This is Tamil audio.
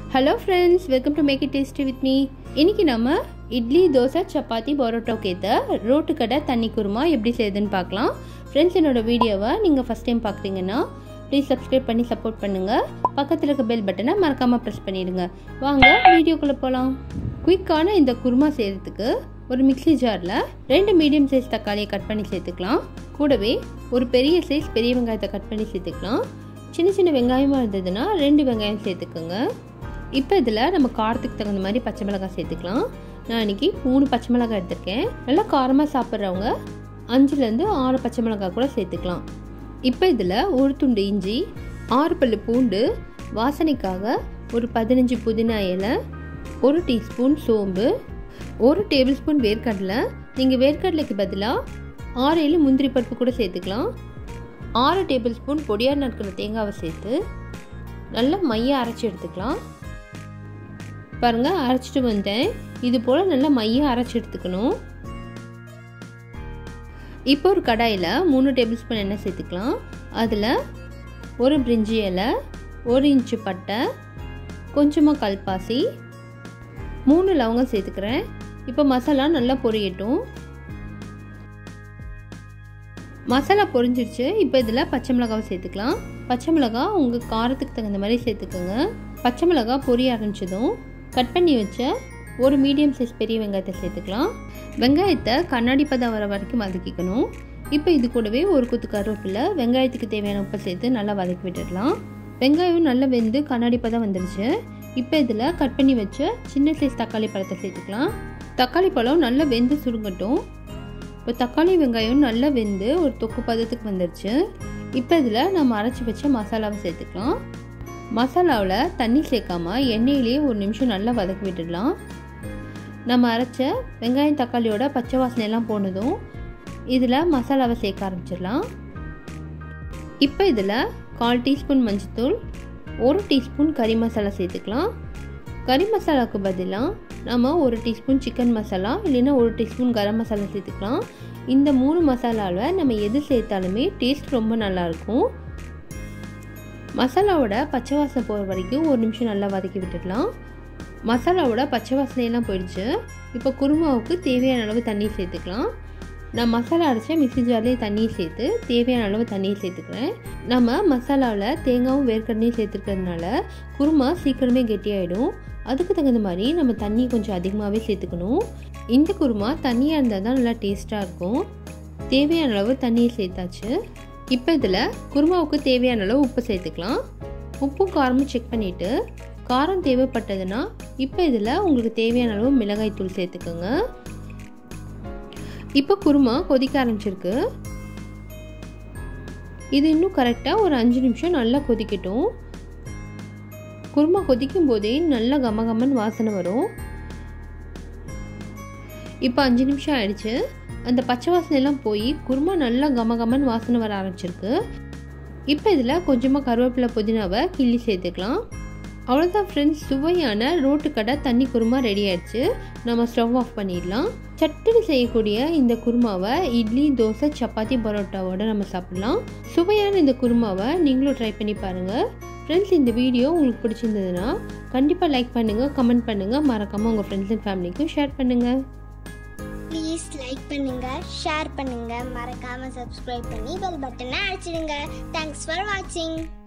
hello friends welcome to make it tasty with me இன்னைக்கு நம்ம இட்லி தோசை சப்பாத்தி பரோட்டாவுக்கு ஏற்ற ரோட்டு கடை தண்ணி குருமா எப்படி செய்யுதுன்னு பார்க்கலாம் ஃப்ரெண்ட்ஸ் என்னோட வீடியோவை நீங்கள் ஃபஸ்ட் டைம் பார்க்குறீங்கன்னா ப்ளீஸ் சப்ஸ்கிரைப் பண்ணி சப்போர்ட் பண்ணுங்கள் பக்கத்தில் இருக்க பெல் பட்டனை மறக்காமல் ப்ரெஸ் பண்ணிடுங்க வாங்க வீடியோக்குள்ளே போகலாம் குயிக்கான இந்த குருமா செய்கிறதுக்கு ஒரு மிக்ஸி ஜாரில் ரெண்டு மீடியம் சைஸ் தக்காளியை கட் பண்ணி சேர்த்துக்கலாம் கூடவே ஒரு பெரிய சைஸ் பெரிய வெங்காயத்தை கட் பண்ணி சேர்த்துக்கலாம் சின்ன சின்ன வெங்காயமாக இருந்ததுன்னா ரெண்டு வெங்காயம் சேர்த்துக்கோங்க இப்போ இதில் நம்ம காரத்துக்கு தகுந்த மாதிரி பச்சை மிளகாய் சேர்த்துக்கலாம் நான் இன்றைக்கி மூணு பச்சை மிளகாய் எடுத்திருக்கேன் நல்லா காரமாக சாப்பிட்றவங்க அஞ்சுலேருந்து ஆறு பச்சை மிளகாய் கூட சேர்த்துக்கலாம் இப்போ இதில் ஒரு துண்டு இஞ்சி ஆறு பல்லு பூண்டு வாசனைக்காக ஒரு பதினஞ்சு புதினா இலை ஒரு டீஸ்பூன் சோம்பு ஒரு டேபிள் ஸ்பூன் வேர்க்கடலை நீங்கள் வேர்க்கடலைக்கு பதிலாக ஆறு ஏழு முந்திரி பருப்பு கூட சேர்த்துக்கலாம் ஆறு டேபிள் ஸ்பூன் பொடியாக நறுக்கிற தேங்காவை சேர்த்து நல்லா மைய அரைச்சி எடுத்துக்கலாம் பாருங்கள் அரைச்சிட்டு வந்தேன் இது போல் நல்லா மைய அரைச்சி எடுத்துக்கணும் இப்போ ஒரு கடாயில் மூணு டேபிள் ஸ்பூன் எண்ணெய் சேர்த்துக்கலாம் அதில் ஒரு பிரிஞ்சி இலை ஒரு இன்ச்சு பட்டை கொஞ்சமாக கல்பாசி மூணு லவங்கம் சேர்த்துக்கிறேன் இப்போ மசாலா நல்லா பொரியட்டும் மசாலா பொரிஞ்சிருச்சு இப்போ இதில் பச்சை மிளகாவை சேர்த்துக்கலாம் பச்சை மிளகா உங்கள் காரத்துக்கு தகுந்த மாதிரி சேர்த்துக்கோங்க பச்சை மிளகா பொரிய ஆரம்பிச்சதும் கட் பண்ணி வச்ச ஒரு மீடியம் சைஸ் பெரிய வெங்காயத்தை சேர்த்துக்கலாம் வெங்காயத்தை கண்ணாடி பதம் வர வரைக்கும் வதக்கிக்கணும் இப்போ இது கூடவே ஒரு குத்து கருவேப்பிலை வெங்காயத்துக்கு தேவையான உப்பை சேர்த்து நல்லா வதக்கி விட்டுடலாம் வெங்காயம் நல்லா வெந்து கண்ணாடி பதம் வந்துருச்சு இப்போ இதில் கட் பண்ணி வச்ச சின்ன சைஸ் தக்காளி பழத்தை சேர்த்துக்கலாம் தக்காளி பழம் நல்லா வெந்து சுருங்கட்டும் இப்போ தக்காளி வெங்காயம் நல்லா வெந்து ஒரு தொக்கு பதத்துக்கு வந்துருச்சு இப்போ இதில் நம்ம அரைச்சி வச்ச மசாலாவை சேர்த்துக்கலாம் மசாலாவில் தண்ணி சேர்க்காம எண்ணெயிலேயே ஒரு நிமிஷம் நல்லா வதக்கி விட்டுடலாம் நம்ம அரைச்ச வெங்காயம் தக்காளியோட பச்சை வாசனை எல்லாம் போனதும் இதில் மசாலாவை சேர்க்க ஆரம்பிச்சிடலாம் இப்போ இதில் கால் டீஸ்பூன் மஞ்சத்தூள் ஒரு டீஸ்பூன் கறி மசாலா சேர்த்துக்கலாம் கறி மசாலாவுக்கு பதிலாக நம்ம ஒரு டீஸ்பூன் சிக்கன் மசாலா இல்லைன்னா ஒரு டீஸ்பூன் கரம் மசாலா சேர்த்துக்கலாம் இந்த மூணு மசாலாவில் நம்ம எது சேர்த்தாலுமே டேஸ்ட் ரொம்ப நல்லாயிருக்கும் மசாலாவோட பச்சை வாசனை போகிற வரைக்கும் ஒரு நிமிஷம் நல்லா வதக்கி விட்டுடலாம் மசாலாவோட பச்சை வாசனையெல்லாம் போயிடுச்சு இப்போ குருமாவுக்கு தேவையான அளவு தண்ணி சேர்த்துக்கலாம் நான் மசாலா அரைச்ச மிக்சி ஜார்லேயே தண்ணியை சேர்த்து தேவையான அளவு தண்ணியை சேர்த்துக்கிறேன் நம்ம மசாலாவில் தேங்காயும் வேர்க்கடலையும் சேர்த்துக்கிறதுனால குருமா சீக்கிரமே கெட்டியாயிடும் அதுக்கு தகுந்த மாதிரி நம்ம தண்ணி கொஞ்சம் அதிகமாகவே சேர்த்துக்கணும் இந்த குருமா தண்ணியாக இருந்தால் தான் நல்லா டேஸ்ட்டாக இருக்கும் தேவையான அளவு தண்ணியை சேர்த்தாச்சு இப்போ இதில் குருமாவுக்கு தேவையான அளவு உப்பு சேர்த்துக்கலாம் உப்பும் காரமும் செக் பண்ணிவிட்டு காரம் தேவைப்பட்டதுன்னா இப்போ இதில் உங்களுக்கு தேவையான அளவு மிளகாய் தூள் சேர்த்துக்கோங்க இப்போ குருமா கொதிக்க ஆரம்பிச்சிருக்கு இது இன்னும் கரெக்டாக ஒரு அஞ்சு நிமிஷம் நல்லா கொதிக்கட்டும் குருமா கொதிக்கும் போதே நல்லா கமகமன் வாசனை வரும் இப்போ அஞ்சு நிமிஷம் ஆயிடுச்சு அந்த பச்சை வாசனை எல்லாம் போய் குருமா நல்லா கமகமன் வாசனை வர ஆரம்பிச்சிருக்கு இப்போ இதில் கொஞ்சமாக கருவேப்பிலை புதினாவை கிள்ளி சேர்த்துக்கலாம் அவ்வளோதான் ஃப்ரெண்ட்ஸ் சுவையான ரோட்டு கடை தண்ணி குருமா ரெடி ஆயிடுச்சு நம்ம ஸ்டவ் ஆஃப் பண்ணிடலாம் சட்டுன்னு செய்யக்கூடிய இந்த குருமாவை இட்லி தோசை சப்பாத்தி பரோட்டாவோட நம்ம சாப்பிடலாம் சுவையான இந்த குருமாவை நீங்களும் ட்ரை பண்ணி பாருங்கள் ஃப்ரெண்ட்ஸ் இந்த வீடியோ உங்களுக்கு பிடிச்சிருந்ததுன்னா கண்டிப்பாக லைக் பண்ணுங்கள் கமெண்ட் பண்ணுங்கள் மறக்காமல் உங்கள் ஃப்ரெண்ட்ஸ் அண்ட் ஃபேமிலிக்கும் ஷேர் பண்ணுங்கள் ப்ளீஸ் லைக் பண்ணுங்க ஷேர் பண்ணுங்க மறக்காம சப்ஸ்கிரைப் பண்ணி பெல் பட்டனை அடிச்சிடுங்க தேங்க்ஸ் ஃபார் வாட்சிங்